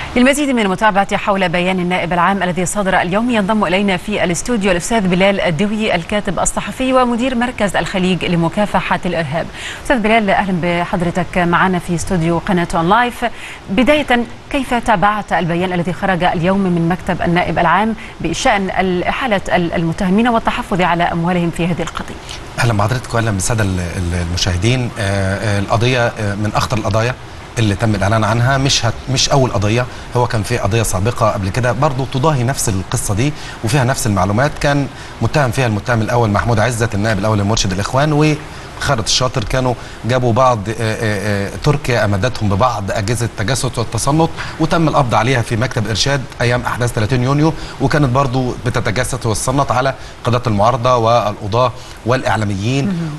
للمزيد من المتابعة حول بيان النائب العام الذي صدر اليوم ينضم إلينا في الاستوديو الأستاذ بلال الدوي الكاتب الصحفي ومدير مركز الخليج لمكافحة الإرهاب أستاذ بلال أهلا بحضرتك معنا في استوديو قناة أون لايف بداية كيف تابعت البيان الذي خرج اليوم من مكتب النائب العام بشأن إحالة المتهمين والتحفظ على أموالهم في هذه القضية اهلا بحضرتك واهلا بالساده المشاهدين آه، آه، القضيه آه، من اخطر القضايا اللي تم الاعلان عنها مش هت مش اول قضيه هو كان في قضيه سابقه قبل كده برضه تضاهي نفس القصه دي وفيها نفس المعلومات كان متهم فيها المتهم الاول محمود عزت النائب الاول لمرشد الاخوان و خالد الشاطر كانوا جابوا بعض آه، آه، آه، تركيا امدتهم ببعض اجهزه التجسس والتصنت وتم القبض عليها في مكتب ارشاد ايام احداث 30 يونيو وكانت برضو بتتجسس وتصنت على قادات المعارضه والقضاه والاعلاميين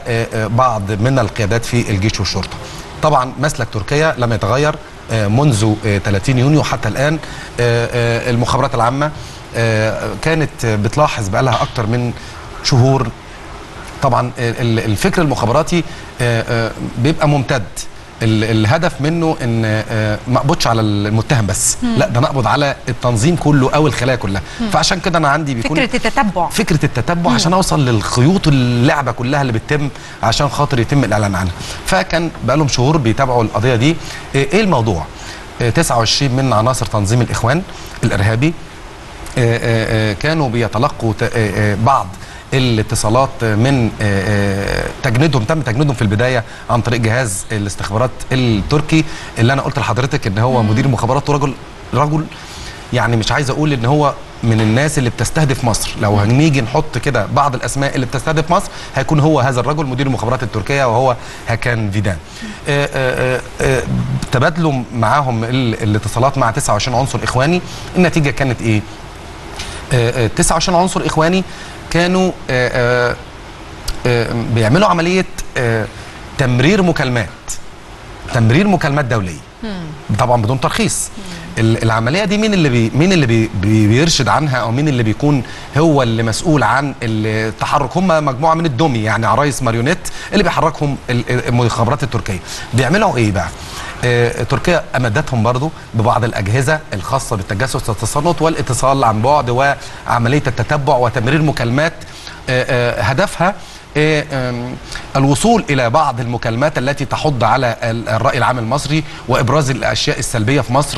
وبعض من القيادات في الجيش والشرطه. طبعا مسلك تركيا لم يتغير آه، منذ آه، 30 يونيو حتى الان آه، آه، المخابرات العامه آه، كانت بتلاحظ بقى لها اكتر من شهور طبعا ال- الفكر المخابراتي آه، آه، بيبقى ممتد ال- الهدف منه ان آه، ما اقبضش على المتهم بس لا ده نقبض على التنظيم كله او الخلايا كلها فعشان كده انا عندي بيكون فكره التتبع فكره التتبع عشان اوصل للخيوط اللعبه كلها اللي بتتم عشان خاطر يتم الاعلان عنها فكان بقى لهم شهور بيتابعوا القضيه دي ايه إيه الموضوع آه، 29 من عناصر تنظيم الاخوان الارهابي آه، آه، آه، كانوا بيتلقوا ت- آه، آه، بعض الاتصالات من آه، آه، تجنيدهم تم تجنيدهم في البدايه عن طريق جهاز الاستخبارات التركي اللي انا قلت لحضرتك ان هو مدير المخابرات ورجل رجل يعني مش عايز اقول ان هو من الناس اللي بتستهدف مصر لو هنيجي نحط كده بعض الاسماء اللي بتستهدف مصر هيكون هو هذا الرجل مدير المخابرات التركيه وهو هاكان فيدان آه، آه، آه، تبادلوا معاهم ال- الاتصالات مع 29 عنصر اخواني النتيجه كانت ايه آه، آه، 29 عنصر اخواني كانوا آه، آه، آه، بيعملوا عمليه آه، تمرير مكالمات تمرير مكالمات دوليه طبعا بدون ترخيص ال- العمليه دي مين اللي بي مين اللي بي بي بيرشد عنها او مين اللي بيكون هو اللي مسؤول عن التحرك هم مجموعه من الدمي يعني عرايس ماريونيت اللي بيحركهم ال- ال- المخابرات التركيه بيعملوا ايه بقى آه، تركيا امدتهم برضو ببعض الاجهزه الخاصه بالتجسس والتصنت والاتصال عن بعد وعمليه التتبع وتمرير مكالمات آه، آه، هدفها آه، آم، الوصول الى بعض المكالمات التي تحض على ال- الراي العام المصري وابراز الاشياء السلبيه في مصر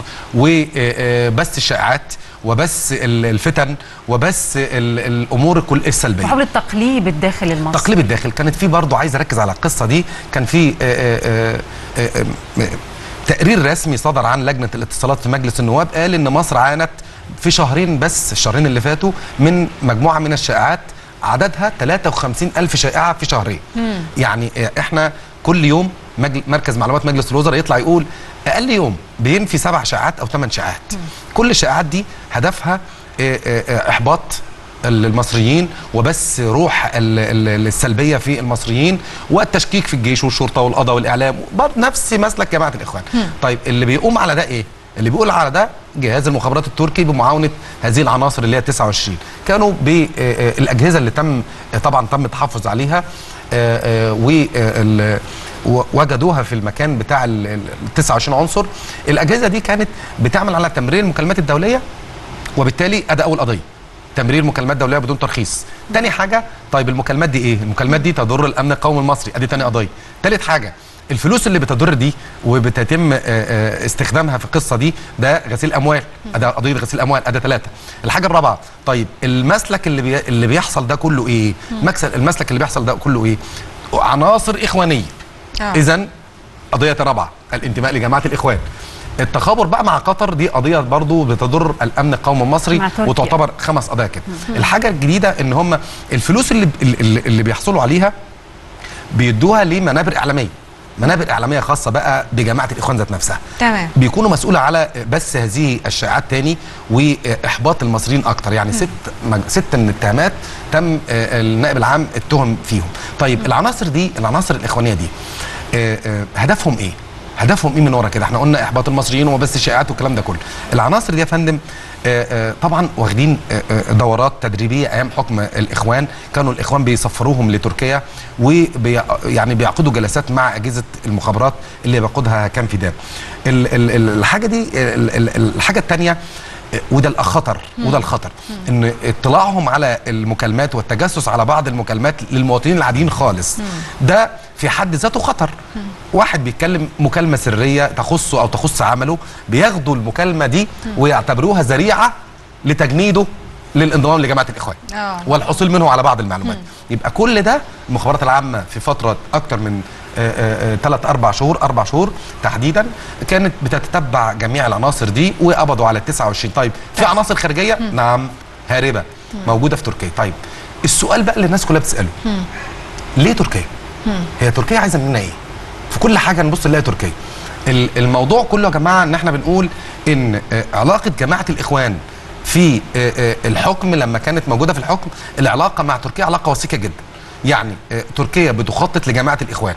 وبث الشائعات وبث ال- الفتن وبث ال- الامور كل السلبيه محاولة تقليب الداخل المصري تقليب الداخل كانت في برضه عايز اركز على القصه دي كان في آه، آه، آه، آه، آه، تقرير رسمي صدر عن لجنه الاتصالات في مجلس النواب قال ان مصر عانت في شهرين بس الشهرين اللي فاتوا من مجموعه من الشائعات عددها 53 ألف شائعة في شهرين يعني آه، احنا كل يوم مجل مركز معلومات مجلس الوزراء يطلع يقول اقل يوم بينفي سبع شائعات او ثمان شائعات كل الشائعات دي هدفها آه، آه، آه، احباط المصريين وبس روح ال- ال- السلبيه في المصريين والتشكيك في الجيش والشرطه والقضاء والاعلام برضه نفس مسلك جماعه الاخوان طيب اللي بيقوم على ده ايه اللي بيقول على ده جهاز المخابرات التركي بمعاونه هذه العناصر اللي هي 29 كانوا بالاجهزه اللي تم آه، طبعا تم التحفظ عليها ووجدوها في المكان بتاع ال ال- 29 عنصر الاجهزه دي كانت بتعمل على تمرير المكالمات الدوليه وبالتالي ادى اول قضيه تمرير مكالمات دوليه بدون ترخيص تاني حاجه طيب المكالمات دي ايه المكالمات دي تضر الامن القومي المصري ادي تاني قضيه تالت حاجه الفلوس اللي بتضر دي وبتتم آه، آه، استخدامها في القصه دي ده غسيل اموال ادي قضيه غسيل اموال ادي ثلاثه الحاجه الرابعه طيب المسلك اللي بي... اللي بيحصل ده كله ايه مكسب المسلك اللي بيحصل ده كله ايه عناصر اخوانيه آه. اذا قضيه رابعه الانتماء لجماعه الاخوان التخابر بقى مع قطر دي قضيه برضو بتضر الامن القومي المصري مع تركيا. وتعتبر خمس قضايا كده الحاجه الجديده ان هم الفلوس اللي اللي, اللي بيحصلوا عليها بيدوها لمنابر اعلاميه منابر اعلاميه خاصه بقى بجماعه الاخوان ذات نفسها تمام بيكونوا مسؤوله على بث هذه الشائعات تاني واحباط المصريين اكتر يعني ست مج- ست من الاتهامات تم آه، النائب العام اتهم فيهم طيب العناصر دي العناصر الاخوانيه دي آه، آه، هدفهم ايه هدفهم ايه من ورا كده احنا قلنا احباط المصريين وبس شائعات والكلام ده كله العناصر دي يا فندم آه، آه، طبعا واخدين آه، آه، دورات تدريبيه ايام حكم الاخوان كانوا الاخوان بيسفروهم لتركيا وبي يعني بيعقدوا جلسات مع اجهزه المخابرات اللي بيقودها كان فيدان ال- ال- ال- الحاجه دي ال- ال- الحاجه الثانيه وده الخطر وده الخطر ان اطلاعهم على المكالمات والتجسس على بعض المكالمات للمواطنين العاديين خالص ده في حد ذاته خطر واحد بيتكلم مكالمه سريه تخصه او تخص عمله بياخدوا المكالمه دي ويعتبروها ذريعه لتجنيده للانضمام لجماعه الاخوان آه. والحصول منه على بعض المعلومات يبقى كل ده المخابرات العامه في فتره اكتر من ثلاث اربع شهور اربع شهور تحديدا كانت بتتتبع جميع العناصر دي وقبضوا على ال 29 طيب في عناصر خارجيه نعم هاربه موجوده في تركيا طيب السؤال بقى اللي الناس كلها بتساله ليه تركيا هي تركيا عايزه مننا ايه في كل حاجه نبص نلاقي تركيا ال- الموضوع كله يا جماعه ان احنا بنقول ان آه، علاقه جماعه الاخوان في آه، آه، الحكم لما كانت موجوده في الحكم العلاقه مع تركيا علاقه وثيقه جدا يعني آه، تركيا بتخطط لجماعه الاخوان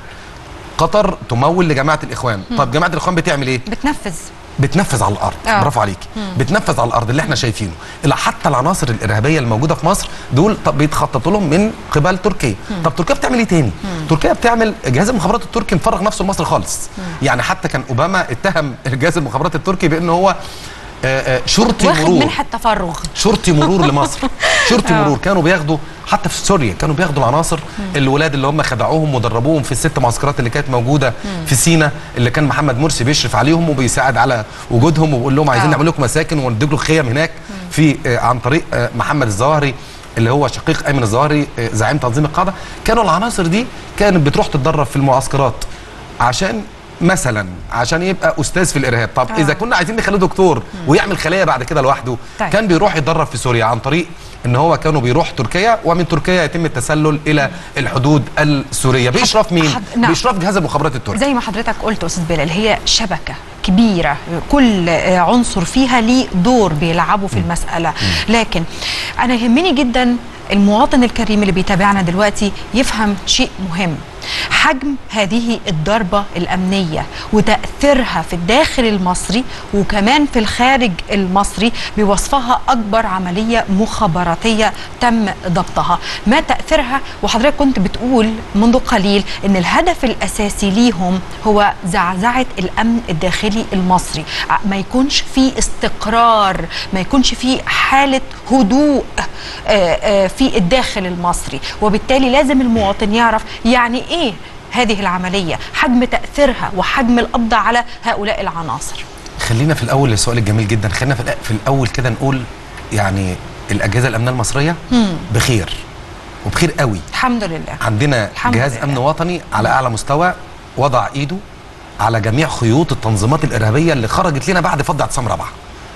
قطر تمول لجماعه الاخوان طب جماعه الاخوان بتعمل ايه بتنفذ بتنفذ على الارض آه. برافو عليكي بتنفذ على الارض اللي احنا شايفينه لا حتى العناصر الارهابيه الموجوده في مصر دول طب بيتخططوا لهم من قبل تركيا طب تركيا بتعمل ايه تاني تركيا بتعمل جهاز المخابرات التركي مفرغ نفسه لمصر خالص يعني حتى كان اوباما اتهم جهاز المخابرات التركي بان هو آه، آه، شرطي واخد مرور منحه تفرغ شرطي مرور لمصر شرطي آه. مرور كانوا بياخدوا حتى في سوريا كانوا بياخدوا العناصر الولاد اللي هم خدعوهم ودربوهم في الست معسكرات اللي كانت موجوده في سينا اللي كان محمد مرسي بيشرف عليهم وبيساعد على وجودهم وبيقول لهم عايزين آه. نعمل لكم مساكن وندي لكم خيم هناك في آه، عن طريق آه، محمد الظواهري اللي هو شقيق ايمن الظواهري آه، زعيم تنظيم القاعده كانوا العناصر دي كانت بتروح تتدرب في المعسكرات عشان مثلا عشان يبقى استاذ في الارهاب طب آه. اذا كنا عايزين نخليه دكتور ويعمل خليه بعد كده لوحده طيب. كان بيروح يتدرب في سوريا عن طريق ان هو كانوا بيروح تركيا ومن تركيا يتم التسلل الى الحدود السوريه باشراف مين حد- نعم. باشراف جهاز المخابرات التركي زي ما حضرتك قلت استاذ بلال هي شبكه كبيره كل آه، عنصر فيها ليه دور بيلعبه في المساله لكن انا يهمني جدا المواطن الكريم اللي بيتابعنا دلوقتي يفهم شيء مهم حجم هذه الضربة الأمنية وتأثيرها في الداخل المصري وكمان في الخارج المصري بوصفها أكبر عملية مخابراتية تم ضبطها ما تأثيرها وحضرتك كنت بتقول منذ قليل أن الهدف الأساسي ليهم هو زعزعة الأمن الداخلي المصري ع- ما يكونش في استقرار ما يكونش في حالة هدوء آه، آه، في الداخل المصري وبالتالي لازم المواطن يعرف يعني ايه هذه العملية حجم تأثيرها وحجم القبض على هؤلاء العناصر خلينا في الاول السؤال الجميل جدا خلينا في, الأ- في الاول كده نقول يعني الاجهزه الامنيه المصريه بخير وبخير قوي الحمد لله عندنا الحمد جهاز لله. امن وطني على اعلى مستوى وضع ايده على جميع خيوط التنظيمات الارهابيه اللي خرجت لنا بعد فض اعتصام رابعه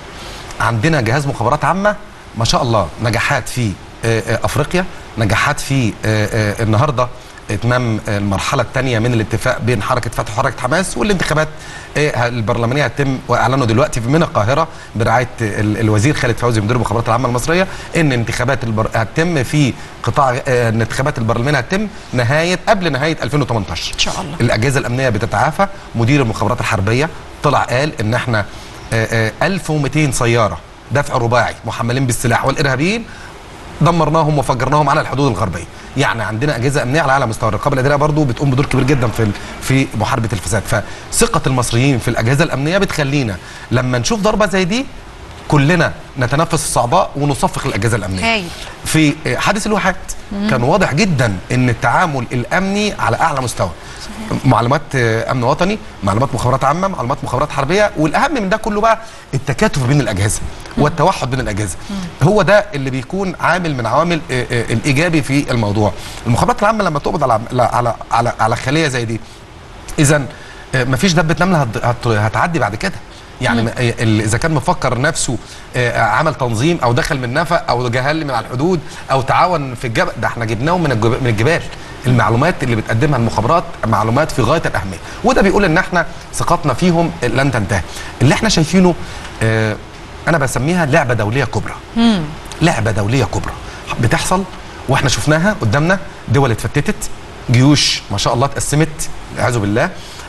عندنا جهاز مخابرات عامه ما شاء الله نجاحات في آه، آه، افريقيا نجاحات في آه، آه، النهارده اتمام آه، المرحله الثانيه من الاتفاق بين حركه فتح وحركه حماس والانتخابات آه، البرلمانيه هتتم واعلنوا دلوقتي من القاهره برعايه ال- الوزير خالد فوزي مدير المخابرات العامه المصريه ان انتخابات البر... هتتم في قطاع آه، ان انتخابات البرلمان هتتم نهايه قبل نهايه 2018 إن شاء الله. الاجهزه الامنيه بتتعافى مدير المخابرات الحربيه طلع قال ان احنا آه، آه، 1200 سياره دفع رباعي محملين بالسلاح والارهابيين دمرناهم وفجرناهم على الحدود الغربيه يعني عندنا اجهزه امنيه على اعلى مستوى الرقابه الاداريه برضو بتقوم بدور كبير جدا في ال- في محاربه الفساد فثقه المصريين في الاجهزه الامنيه بتخلينا لما نشوف ضربه زي دي كلنا نتنفس الصعباء ونصفق الاجهزه الامنيه هايل. في حادث الواحات كان واضح جدا ان التعامل الامني على اعلى مستوى معلومات آه، امن وطني معلومات مخابرات عامه معلومات مخابرات حربيه والاهم من ده كله بقى التكاتف بين الاجهزه والتوحد بين الاجهزه هو ده اللي بيكون عامل من عوامل آه، آه، الايجابي في الموضوع المخابرات العامه لما تقبض على على على على خليه زي دي اذا مفيش دبه نمله هت- هت- هتعدي بعد كده يعني م- ال- اذا كان مفكر نفسه آه، عمل تنظيم او دخل من نفق او جهل من على الحدود او تعاون في الجبل ده احنا جبناهم من الجب- من الجبال المعلومات اللي بتقدمها المخابرات معلومات في غايه الاهميه وده بيقول ان احنا ثقتنا فيهم لن تنتهي اللي احنا شايفينه آه، انا بسميها لعبه دوليه كبرى لعبه دوليه كبرى بتحصل واحنا شفناها قدامنا دول اتفتتت جيوش ما شاء الله اتقسمت والعياذ بالله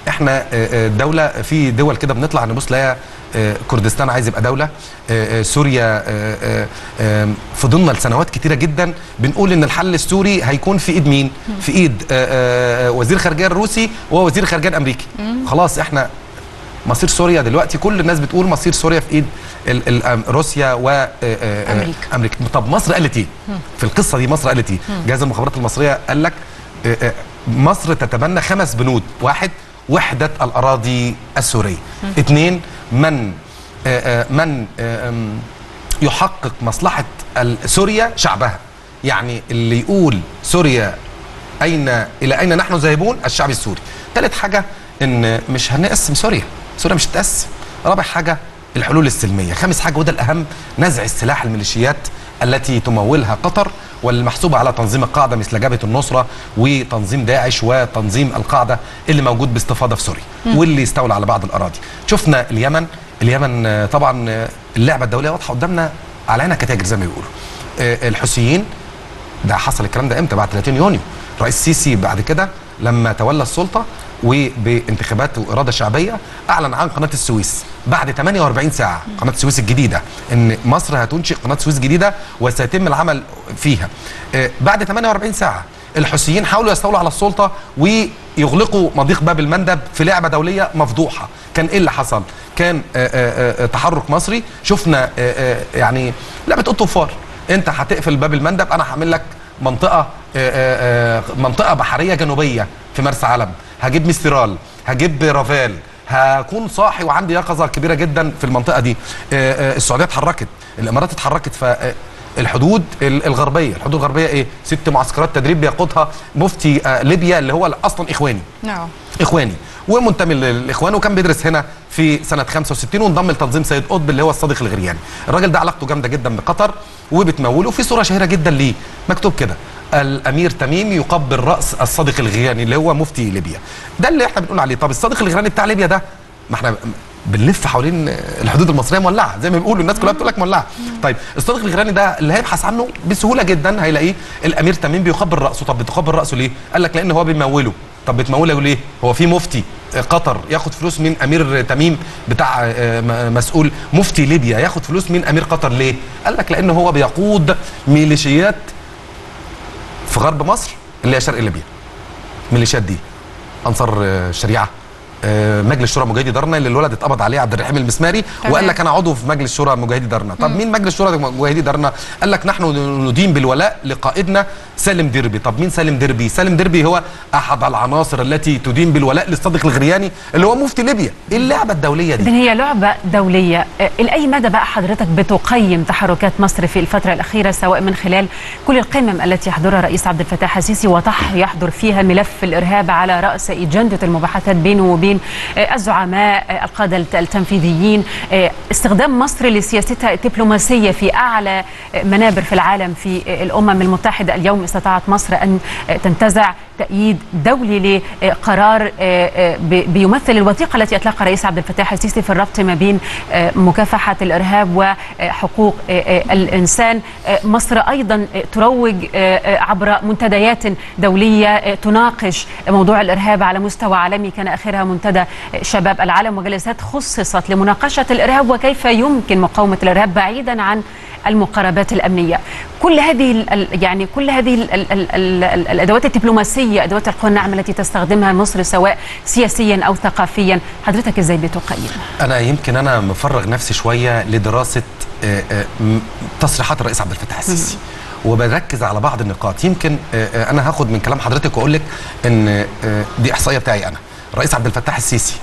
احنا آه، آه، دوله في دول كده بنطلع نبص لها آه، كردستان عايز يبقى دوله آه، آه، سوريا آه، آه، آه، فضلنا لسنوات كتيره جدا بنقول ان الحل السوري هيكون في ايد مين في ايد آه، آه، وزير الخارجيه الروسي ووزير الخارجيه الامريكي خلاص احنا مصير سوريا دلوقتي كل الناس بتقول مصير سوريا في ايد ال ال أم- روسيا و آه، آه، أمريكا. امريكا طب مصر قالت ايه في القصه دي مصر قالت ايه جهاز المخابرات المصريه قال لك آه، آه، مصر تتبنى خمس بنود واحد وحده الاراضي السوريه اثنين من آه، آه، من آه، آم، يحقق مصلحه ال- سوريا شعبها يعني اللي يقول سوريا اين الى اين نحن ذاهبون الشعب السوري ثالث حاجه ان مش هنقسم سوريا سوريا مش هتقسم رابع حاجه الحلول السلميه خامس حاجه وده الاهم نزع السلاح الميليشيات التي تمولها قطر والمحسوبه على تنظيم القاعده مثل جبهه النصره وتنظيم داعش وتنظيم القاعده اللي موجود باستفاضه في سوريا واللي استولى على بعض الاراضي شفنا اليمن اليمن آه، طبعا آه، اللعبه الدوليه واضحه قدامنا على عينها كتاجر زي ما بيقولوا آه، الحوثيين ده حصل الكلام ده امتى بعد 30 يونيو رئيس السيسي بعد كده لما تولى السلطه وبانتخابات واراده شعبيه اعلن عن قناه السويس بعد 48 ساعه قناه السويس الجديده ان مصر هتنشئ قناه سويس جديده وسيتم العمل فيها آه، بعد 48 ساعه الحوثيين حاولوا يستولوا على السلطه ويغلقوا مضيق باب المندب في لعبه دوليه مفضوحه كان ايه اللي حصل كان آه، آه، آه، تحرك مصري شفنا آه، آه، يعني لعبه قط وفار انت هتقفل باب المندب انا هعمل لك منطقه آه، آه، آه، منطقه بحريه جنوبيه في مرسى علم هجيب مسترال هجيب رافال هكون صاحي وعندي يقظه كبيره جدا في المنطقه دي آه، آه، السعوديه اتحركت الامارات اتحركت ف آه، الحدود ال- الغربيه الحدود الغربيه ايه ست معسكرات تدريب بيقودها مفتي آه، ليبيا اللي هو اصلا اخواني نعم اخواني ومنتمي للاخوان وكان بيدرس هنا في سنه 65 وانضم لتنظيم سيد قطب اللي هو الصادق الغرياني الراجل ده علاقته جامده جدا بقطر وبتموله في صوره شهيره جدا ليه مكتوب كده الامير تميم يقبل راس الصادق الغرياني اللي هو مفتي ليبيا ده اللي احنا بنقول عليه طب الصادق الغرياني بتاع ليبيا ده ما احنا بنلف حوالين الحدود المصريه مولعه زي ما بيقولوا الناس كلها بتقول لك مولعه طيب الصادق الغراني ده اللي هيبحث عنه بسهوله جدا هيلاقيه الامير تميم بيقبل راسه طب بتقبل راسه ليه قال لك لان هو بيموله طب بتموله ليه هو في مفتي قطر ياخد فلوس من امير تميم بتاع آه، م- مسؤول مفتي ليبيا ياخد فلوس من امير قطر ليه قال لك لان هو بيقود ميليشيات في غرب مصر اللي هي شرق ليبيا الميليشيات دي انصار آه، الشريعه آه، مجلس شورى مجاهدي درنا اللي الولد اتقبض عليه عبد الرحيم المسماري تمام. وقال لك انا عضو في مجلس شورى مجاهدي درنا طب مين مجلس شورى مجاهدي درنا قال لك نحن ندين بالولاء لقائدنا سالم دربي طب مين سالم دربي سالم دربي هو احد العناصر التي تدين بالولاء للصادق الغرياني اللي هو مفتي ليبيا ايه اللعبه الدوليه إذن دي هي لعبة دولية آه، لأي مدى بقى حضرتك بتقيم تحركات مصر في الفترة الأخيرة سواء من خلال كل القمم التي يحضرها الرئيس عبد الفتاح السيسي وطح يحضر فيها ملف الإرهاب على رأس أجندة المباحثات بينه وبين آه، الزعماء آه، القادة الت- التنفيذيين آه، استخدام مصر لسياستها الدبلوماسية في أعلى آه، منابر في العالم في آه، الأمم المتحدة اليوم استطاعت مصر أن آه، تنتزع تأييد دولي لقرار آه، آه، ب- بيمثل الوثيقة التي أطلقها الرئيس عبد الفتاح السيسي في الربط ما بين آه، مكافحة الإرهاب وحقوق آه، آه، الإنسان آه، مصر أيضا آه، تروج آه، آه، عبر منتديات دولية آه، تناقش موضوع الإرهاب على مستوى عالمي كان آخرها منتدى آه، شباب العالم وجلسات خصصت لمناقشة الإرهاب وكيف يمكن مقاومة الإرهاب بعيدا عن المقاربات الامنيه كل هذه ال- ال- يعني كل هذه ال ال ال ال ال الادوات الدبلوماسيه ادوات القوى الناعمه التي تستخدمها مصر سواء سياسيا او ثقافيا حضرتك ازاي بتقيم انا يمكن انا مفرغ نفسي شويه لدراسه آه، آه، م- تصريحات الرئيس عبد الفتاح السيسي وبركز على بعض النقاط يمكن آه، آه، انا هاخد من كلام حضرتك واقول لك ان آه، دي احصائيه بتاعي انا الرئيس عبد الفتاح السيسي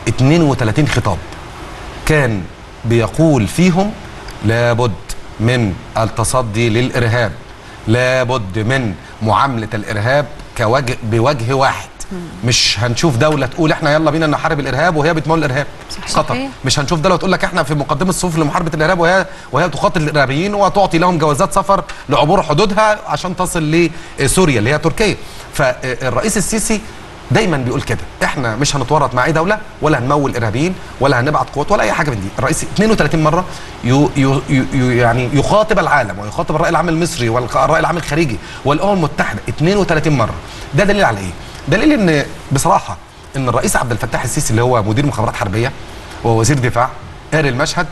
32 خطاب كان بيقول فيهم لابد من التصدي للارهاب لابد من معامله الارهاب كوجه بوجه واحد مش هنشوف دوله تقول احنا يلا بينا نحارب الارهاب وهي بتمول الارهاب صحيح. قطر مش هنشوف دوله تقول لك احنا في مقدمه الصفوف لمحاربه الارهاب وهي وهي تقاتل الارهابيين وتعطي لهم جوازات سفر لعبور حدودها عشان تصل لسوريا اللي هي تركيا فالرئيس السيسي دايما بيقول كده احنا مش هنتورط مع اي دوله ولا هنمول ارهابيين ولا هنبعت قوات ولا اي حاجه من دي الرئيس 32 مره يو يو يو يعني يخاطب العالم ويخاطب الراي العام المصري والراي العام الخارجي والامم المتحده 32 مره ده دليل على ايه دليل ان بصراحه ان الرئيس عبد الفتاح السيسي اللي هو مدير مخابرات حربيه ووزير دفاع قاري المشهد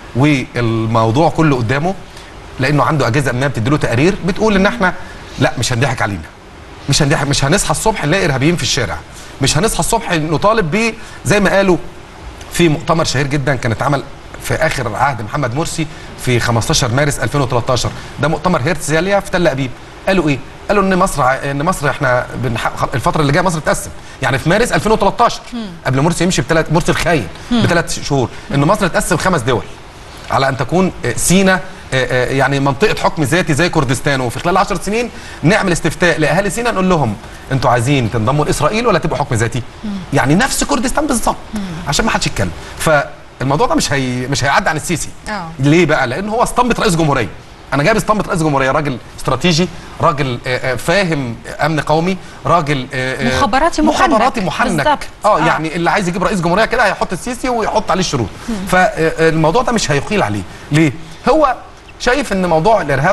والموضوع كله قدامه لانه عنده اجهزه امنيه بتديله تقارير بتقول ان احنا لا مش هنضحك علينا مش هنضحك مش هنصحى الصبح نلاقي ارهابيين في الشارع مش هنصحى الصبح نطالب ب زي ما قالوا في مؤتمر شهير جدا كان اتعمل في اخر عهد محمد مرسي في 15 مارس 2013 ده مؤتمر هيرتزاليا في تل ابيب قالوا ايه قالوا ان مصر ع- ان مصر احنا بنح... الفتره اللي جايه مصر تقسم يعني في مارس 2013 قبل مرسي يمشي بثلاث مرسي الخاين بثلاث شهور ان مصر تقسم خمس دول على ان تكون آه، سينا آه، آه، يعني منطقه حكم ذاتي زي كردستان وفي خلال 10 سنين نعمل استفتاء لاهالي سينا نقول لهم انتوا عايزين تنضموا لاسرائيل ولا تبقوا حكم ذاتي يعني نفس كردستان بالظبط عشان ما حدش يتكلم فالموضوع ده مش هي مش هيعدي عن السيسي آه. ليه بقى لان هو اسطمبه رئيس جمهوريه انا جايب اسطمبه رئيس جمهوريه راجل استراتيجي راجل آه، آه، فاهم امن قومي راجل آه، آه، مخابراتي محنك. مخابراتي محنك بالظبط. اه آه. يعني اللي عايز يجيب رئيس جمهوريه كده هيحط السيسي ويحط عليه الشروط فالموضوع ده مش هيقيل عليه ليه هو شايف ان موضوع الارهاب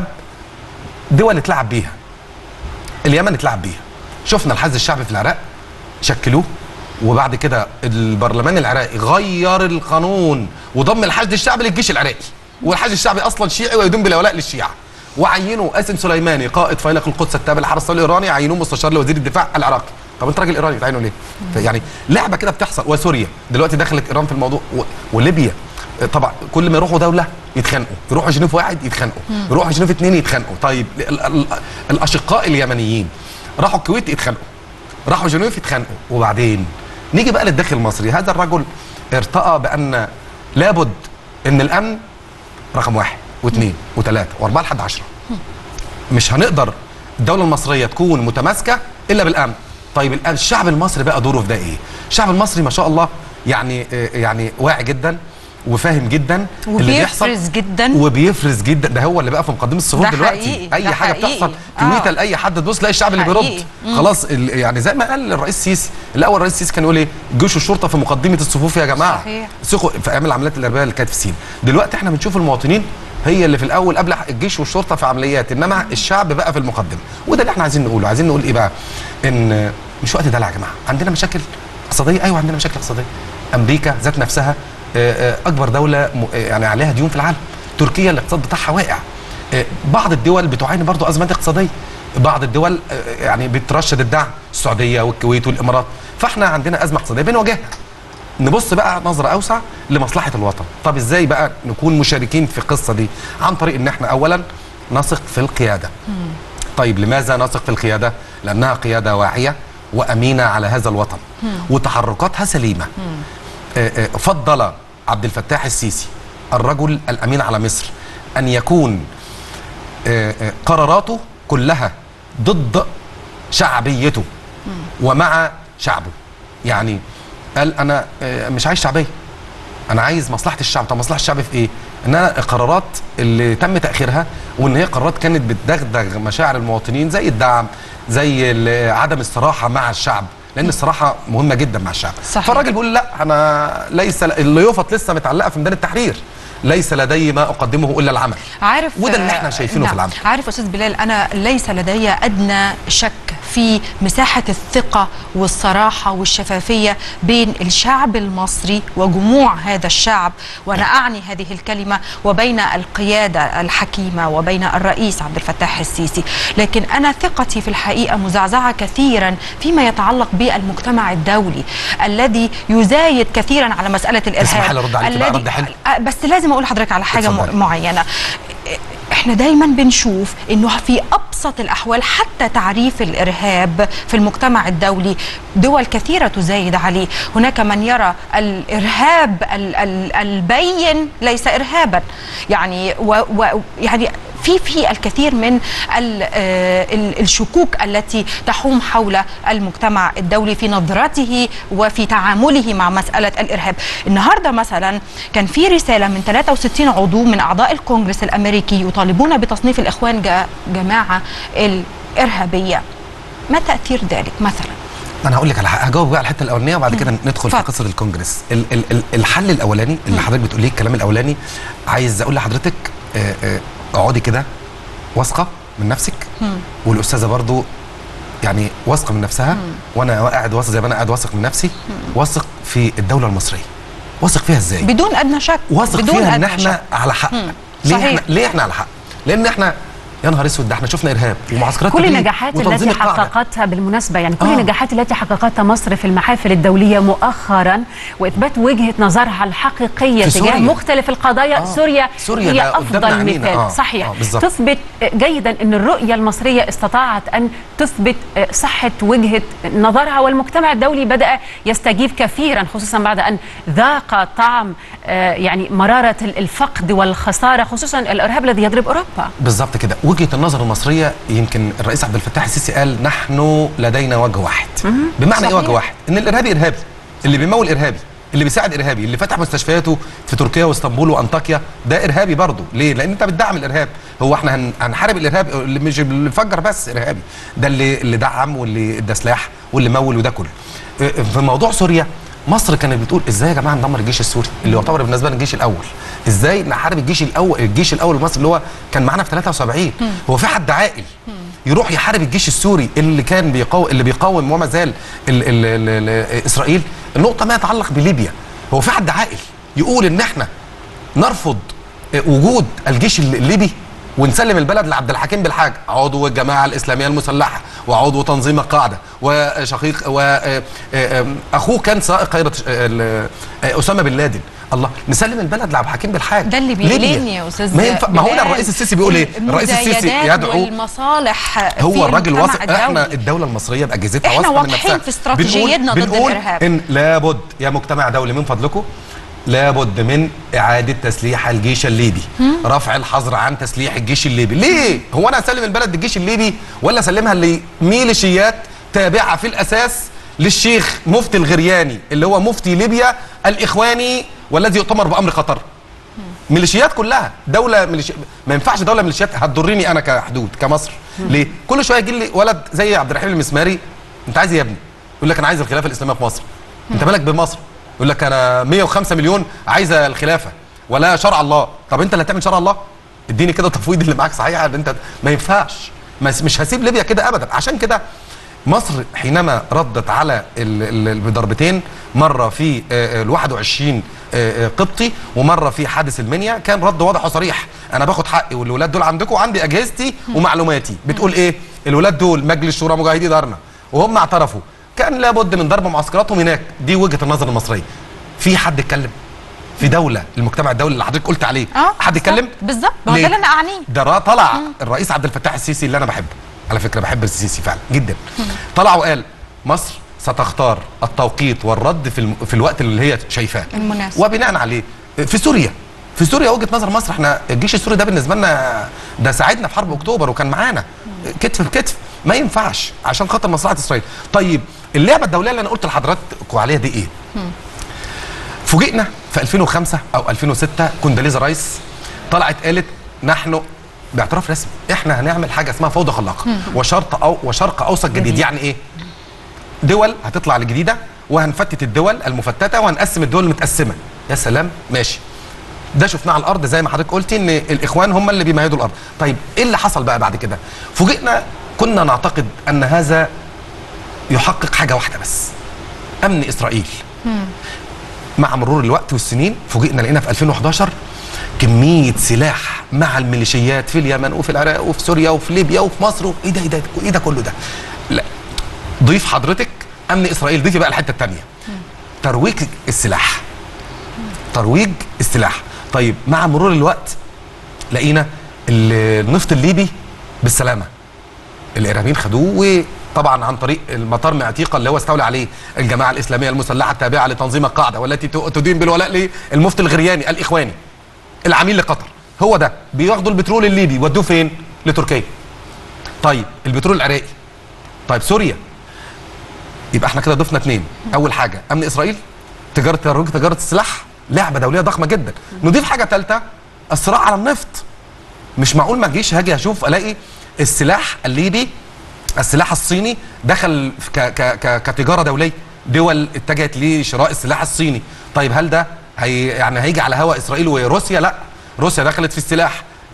دول اتلعب بيها اليمن اتلعب بيها شفنا الحز الشعبي في العراق شكلوه وبعد كده البرلمان العراقي غير القانون وضم الحشد الشعبي للجيش العراقي والحشد الشعبي اصلا شيعي ويدين بالولاء للشيعه وعينوا قاسم سليماني قائد فيلق القدس التابع للحرس الثوري الايراني عينوه مستشار لوزير الدفاع العراقي طب انت راجل ايراني تعينه ليه؟ يعني لعبه كده بتحصل وسوريا دلوقتي دخلت ايران في الموضوع و... وليبيا طبعا كل ما يروحوا دوله يتخانقوا يروحوا جنيف واحد يتخانقوا يروحوا جنيف اثنين يتخانقوا طيب ال... ال... الاشقاء اليمنيين راحوا الكويت يتخانقوا راحوا جنيف يتخانقوا وبعدين نيجي بقى للداخل المصري هذا الرجل ارتأى بأن لابد ان الامن رقم واحد واثنين وثلاثة واربعة لحد عشرة مش هنقدر الدولة المصرية تكون متماسكة إلا بالأمن طيب الآن الشعب المصري بقى دوره في ده إيه؟ الشعب المصري ما شاء الله يعني آه، يعني واعي جدا وفاهم جدا اللي بيحصل وبيفرز جدا وبيفرز جدا ده هو اللي بقى في مقدمه الصفوف ده دلوقتي حقيقي، اي ده حاجه حقيقي. بتحصل آه. تويته لاي حد تبص تلاقي الشعب اللي بيرد حقيقي. مم. خلاص ال- يعني زي ما قال الرئيس السيسي الاول الرئيس السيسي كان يقول ايه الجيش والشرطه في مقدمه الصفوف يا جماعه صحيح. ثقوا في ايام العمليات الارهابيه اللي كانت في سينا دلوقتي احنا بنشوف المواطنين هي اللي في الاول قبل الجيش والشرطه في عمليات انما الشعب بقى في المقدمه وده اللي احنا عايزين نقوله عايزين نقول ايه بقى ان مش وقت دلع يا جماعه عندنا مشاكل اقتصاديه ايوه عندنا مشاكل اقتصاديه امريكا ذات نفسها آه، آه، اكبر دوله م- آه، يعني عليها ديون في العالم تركيا الاقتصاد بتاعها واقع آه، بعض الدول بتعاني برضو ازمات اقتصاديه بعض الدول آه، يعني بترشد الدعم السعوديه والكويت والامارات فاحنا عندنا ازمه اقتصاديه بنواجهها نبص بقى نظره اوسع لمصلحه الوطن طب ازاي بقى نكون مشاركين في القصه دي عن طريق ان احنا اولا نثق في القياده طيب لماذا نثق في القياده لانها قياده واعيه وامينه على هذا الوطن وتحركاتها سليمه آه، آه، فضل عبد الفتاح السيسي الرجل الامين على مصر ان يكون آه، آه، قراراته كلها ضد شعبيته ومع شعبه يعني قال انا آه، مش عايز شعبيه انا عايز مصلحه الشعب طب مصلحه الشعب في ايه ان انا القرارات اللي تم تاخيرها وان هي قرارات كانت بتدغدغ مشاعر المواطنين زي الدعم زي ال- عدم الصراحه مع الشعب لان الصراحه مهمه جدا مع الشعب صحيح. فالراجل بيقول لا انا ليس الليوفط لسه متعلقه في ميدان التحرير ليس لدي ما اقدمه الا العمل عارف وده اللي احنا شايفينه نعم. في العمل. عارف استاذ بلال انا ليس لدي ادنى شك في مساحه الثقه والصراحه والشفافيه بين الشعب المصري وجموع هذا الشعب وانا اعني هذه الكلمه وبين القياده الحكيمه وبين الرئيس عبد الفتاح السيسي لكن انا ثقتي في الحقيقه مزعزعه كثيرا فيما يتعلق بالمجتمع الدولي الذي يزايد كثيرا على مساله الارهاب تسمح لي أرد عليك بقى رد حلو؟ أه، بس لازم اقول لحضرتك على حاجه اتفضلي. م- معينه احنا دايما بنشوف انه في ابسط الاحوال حتى تعريف الارهاب في المجتمع الدولي دول كثيره تزايد عليه هناك من يرى الارهاب ال- ال- البين ليس ارهابا يعني و و يعني في في الكثير من ال- آه، ال- الشكوك التي تحوم حول المجتمع الدولي في نظرته وفي تعامله مع مسألة الإرهاب النهاردة مثلا كان في رسالة من 63 عضو من أعضاء الكونغرس الأمريكي يطالبون بتصنيف الإخوان جا- جماعة الإرهابية ما تأثير ذلك مثلا انا هقول لك على حاجة. هجاوب بقى على الحته الاولانيه وبعد كده ندخل في اتفضل. قصه الكونجرس ال ال ال الحل الاولاني اللي حضرتك بتقوليه الكلام الاولاني عايز اقول لحضرتك آه، آه، اقعدي كده واثقه من نفسك والاستاذه برضو يعني واثقه من نفسها وانا قاعد واثق زي ما انا قاعد واثق من نفسي واثق في الدوله المصريه واثق فيها ازاي بدون ادنى شك واثق بدون فيها ان أدنى احنا شك. على حق مم. ليه صحيح. احنا ليه احنا على حق لان احنا يا نهار اسود ده احنا شفنا ارهاب ومعسكرات كل تدريب النجاحات وتنظيم التي القاعدة. حققتها بالمناسبة يعني كل آه. النجاحات التي حققتها مصر في المحافل الدولية مؤخرا وإثبات وجهة نظرها الحقيقية في تجاه سوريا. مختلف القضايا آه. سوريا, سوريا هي ده قدامنا أفضل عينينا. مثال آه. صحيح آه، بالظبط. تثبت جيدا أن الرؤية المصرية استطاعت أن تثبت صحة وجهة نظرها والمجتمع الدولي بدأ يستجيب كثيرا خصوصا بعد أن ذاق طعم آه، يعني مرارة الفقد والخسارة خصوصا الإرهاب الذي يضرب أوروبا بالظبط كده وجهه النظر المصريه يمكن الرئيس عبد الفتاح السيسي قال نحن لدينا وجه واحد بمعنى ايه صحيح. وجه واحد ان الارهابي ارهابي اللي بيمول ارهابي اللي بيساعد ارهابي اللي فتح مستشفياته في تركيا واسطنبول وانطاكيا ده ارهابي برضه ليه لان انت بتدعم الارهاب هو احنا هن- هنحارب الارهاب اللي مش اللي فجر بس ارهابي ده اللي اللي دعم واللي ادى سلاح واللي مول وده كله اه، في موضوع سوريا مصر كانت بتقول ازاي يا جماعه ندمر الجيش السوري اللي يعتبر بالنسبه لنا الجيش الاول ازاي نحارب الجيش الاول الجيش الاول المصري اللي هو كان معانا في 73 هو في حد عاقل يروح يحارب الجيش السوري اللي كان بيقاوم اللي بيقاوم وما زال ال ال ال ال اسرائيل النقطه ما يتعلق بليبيا هو في حد عاقل يقول ان احنا نرفض وجود الجيش الليبي ونسلم البلد لعبد الحكيم بالحاج عضو الجماعه الاسلاميه المسلحه وعضو تنظيم القاعده وشقيق واخوه كان سائق طائره ش- ال- اسامه بن لادن الله نسلم البلد لعبد الحكيم بالحاج ده اللي ليبيا. بيقلقني يا استاذ ما, ينفع ما هو ده بلال. الرئيس السيسي بيقول ايه الرئيس السيسي المزايدات يدعو والمصالح في هو الراجل المجتمع واثق احنا الدولي. الدوله المصريه باجهزتها إحنا واثقه من واضحين نفسها في استراتيجيتنا بنقول- ضد بنقول الإرهاب. ان لابد يا مجتمع دولي من فضلكم لابد من اعاده تسليح الجيش الليبي رفع الحظر عن تسليح الجيش الليبي ليه هو انا اسلم البلد للجيش الليبي ولا اسلمها لميليشيات تابعه في الاساس للشيخ مفتي الغرياني اللي هو مفتي ليبيا الاخواني والذي يؤتمر بامر قطر ميليشيات كلها دوله ميليشي... ما ينفعش دوله ميليشيات هتضرني انا كحدود كمصر ليه كل شويه يجي لي ولد زي عبد الرحيم المسماري انت عايز ايه يا ابني يقول لك انا عايز الخلافه الاسلاميه في مصر انت مالك بمصر يقول لك انا 105 مليون عايزه الخلافه ولا شرع الله طب انت اللي هتعمل شرع الله اديني كده التفويض اللي معاك صحيح ان انت ما ينفعش ما- مش هسيب ليبيا كده ابدا عشان كده مصر حينما ردت على ال- ال- بضربتين مره في آه، ال 21 آه، آه، قبطي ومره في حادث المنيا كان رد واضح وصريح انا باخد حقي والولاد دول عندكم وعندي اجهزتي ومعلوماتي بتقول ايه الولاد دول مجلس شورى مجاهدي دارنا وهم اعترفوا كان لابد من ضرب معسكراتهم هناك دي وجهه النظر المصريه في حد اتكلم في دوله المجتمع الدولي اللي حضرتك قلت عليه اه حد بالظبط، اتكلم بالظبط ما هو ليه؟ ده اللي انا اعنيه ده را- طلع الرئيس عبد الفتاح السيسي اللي انا بحبه على فكره بحب السيسي فعلا جدا طلع وقال مصر ستختار التوقيت والرد في, الم... في الوقت اللي هي شايفاه المناسب. وبناء عليه في سوريا في سوريا وجهه نظر مصر احنا الجيش السوري ده بالنسبه لنا ده ساعدنا في حرب اكتوبر وكان معانا كتف بكتف ما ينفعش عشان خاطر مصلحه اسرائيل طيب اللعبه الدوليه اللي انا قلت لحضراتكم عليها دي ايه فوجئنا في 2005 او 2006 كونداليزا رايس طلعت قالت نحن باعتراف رسمي احنا هنعمل حاجه اسمها فوضى خلاقه وشرط او وشرق اوسط جديد يعني ايه دول هتطلع الجديده وهنفتت الدول المفتته وهنقسم الدول المتقسمه يا سلام ماشي ده شفناه على الارض زي ما حضرتك قلتي ان الاخوان هم اللي بيمهدوا الارض طيب ايه اللي حصل بقى بعد كده فوجئنا كنا نعتقد ان هذا يحقق حاجه واحده بس امن اسرائيل مع مرور الوقت والسنين فوجئنا لقينا في 2011 كميه سلاح مع الميليشيات في اليمن وفي العراق وفي سوريا وفي ليبيا وفي مصر ايه ده ايه ده ايه ده كله ده لا ضيف حضرتك امن اسرائيل ضيفي بقى الحته الثانيه ترويج السلاح ترويج السلاح طيب مع مرور الوقت لقينا النفط الليبي بالسلامه الارهابيين خدوه وطبعا عن طريق المطار معتيقه اللي هو استولى عليه الجماعه الاسلاميه المسلحه التابعه لتنظيم القاعده والتي ت- تدين بالولاء للمفتي الغرياني الاخواني العميل لقطر هو ده بياخدوا البترول الليبي يودوه فين؟ لتركيا طيب البترول العراقي طيب سوريا يبقى احنا كده ضفنا اثنين اول حاجه امن اسرائيل تجاره ترويج تجاره السلاح لعبه دوليه ضخمه جدا نضيف حاجه ثالثه الصراع على النفط مش معقول ما اجيش هاجي اشوف الاقي السلاح الليبي السلاح الصيني دخل في ك ك ك كتجاره دوليه دول اتجهت لشراء السلاح الصيني طيب هل ده هي يعني هيجي على هوا اسرائيل وروسيا لا روسيا دخلت في السلاح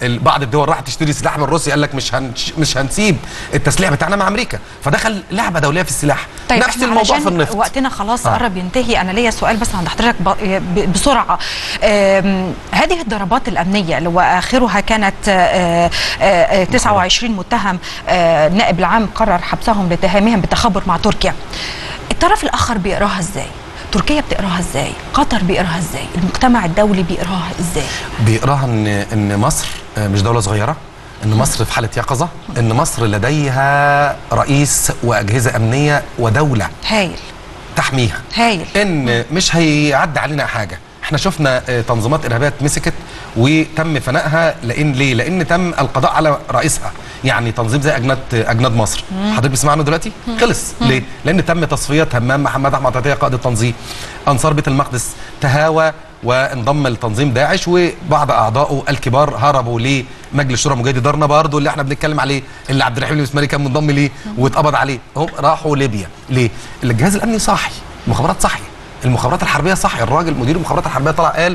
ال- بعض الدول راحت تشتري سلاح من روسيا قال لك مش هنش مش هنسيب التسليح بتاعنا مع امريكا فدخل لعبه دوليه في السلاح نفس إحنا الموضوع علشان في النفط وقتنا خلاص آه. قرب ينتهي انا ليا سؤال بس عند حضرتك ب- ب- بسرعه آم، هذه الضربات الامنيه اللي واخرها كانت آه، آه، آه، 29 متهم آه، النائب العام قرر حبسهم لاتهامهم بالتخابر مع تركيا الطرف الاخر بيقراها ازاي تركيا بتقراها ازاي قطر بيقراها ازاي المجتمع الدولي بيقراها ازاي بيقراها ان ان مصر آه، مش دوله صغيره ان مصر في حاله يقظه ان مصر لديها رئيس واجهزه امنيه ودوله هايل تحميها هايل ان مش هيعدي علينا حاجه احنا شفنا آه، تنظيمات ارهابيه اتمسكت وتم فنائها لان ليه لان تم القضاء على رئيسها يعني تنظيم زي اجناد اجناد مصر حضرتك بتسمع عنه دلوقتي خلص ليه لان تم تصفيه همام محمد احمد عطيه قائد التنظيم انصار بيت المقدس تهاوى وانضم لتنظيم داعش وبعض اعضائه الكبار هربوا لمجلس شورى مجاهدي دارنا برضه اللي احنا بنتكلم عليه اللي عبد الرحيم الاسماعيلي كان منضم ليه واتقبض عليه هم راحوا ليبيا ليه الجهاز الامني صاحي المخابرات صاحيه المخابرات الحربيه صح الراجل مدير المخابرات الحربيه طلع قال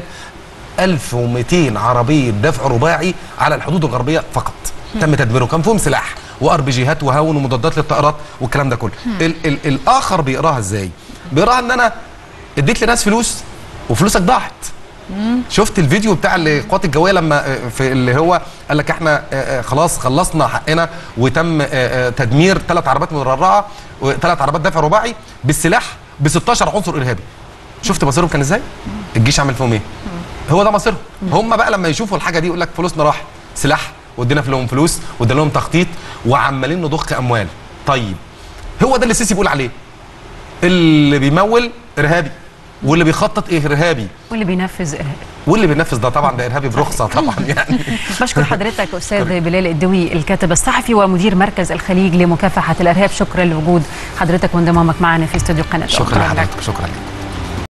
1200 عربيه دفع رباعي على الحدود الغربيه فقط تم تدميره كان فيهم سلاح وار بي جيهات وهاون ومضادات للطائرات والكلام ده كله ال ال الاخر بيقراها ازاي بيقراها ان انا اديت لناس فلوس وفلوسك ضاعت شفت الفيديو بتاع القوات الجويه لما آه، في اللي هو قال لك احنا آه، آه، خلاص خلصنا حقنا وتم آه، آه، تدمير ثلاث عربات مدرعه وثلاث عربات دفع رباعي بالسلاح ب 16 عنصر ارهابي شفت مصيرهم كان ازاي الجيش عمل فيهم ايه هو ده مصيرهم هم بقى لما يشوفوا الحاجه دي يقول لك فلوسنا راحت سلاح وادينا لهم فلوس وادينا لهم تخطيط وعمالين نضخ اموال طيب هو ده اللي السيسي بيقول عليه اللي بيمول ارهابي واللي بيخطط ايه ارهابي واللي بينفذ إرهاب واللي بينفذ ده طبعا ده ارهابي برخصه طبعا يعني بشكر حضرتك استاذ بلال الدوي الكاتب الصحفي ومدير مركز الخليج لمكافحه الارهاب شكرا لوجود حضرتك وانضمامك معنا في استوديو قناه شكرا الأخبار. لحضرتك شكرا لك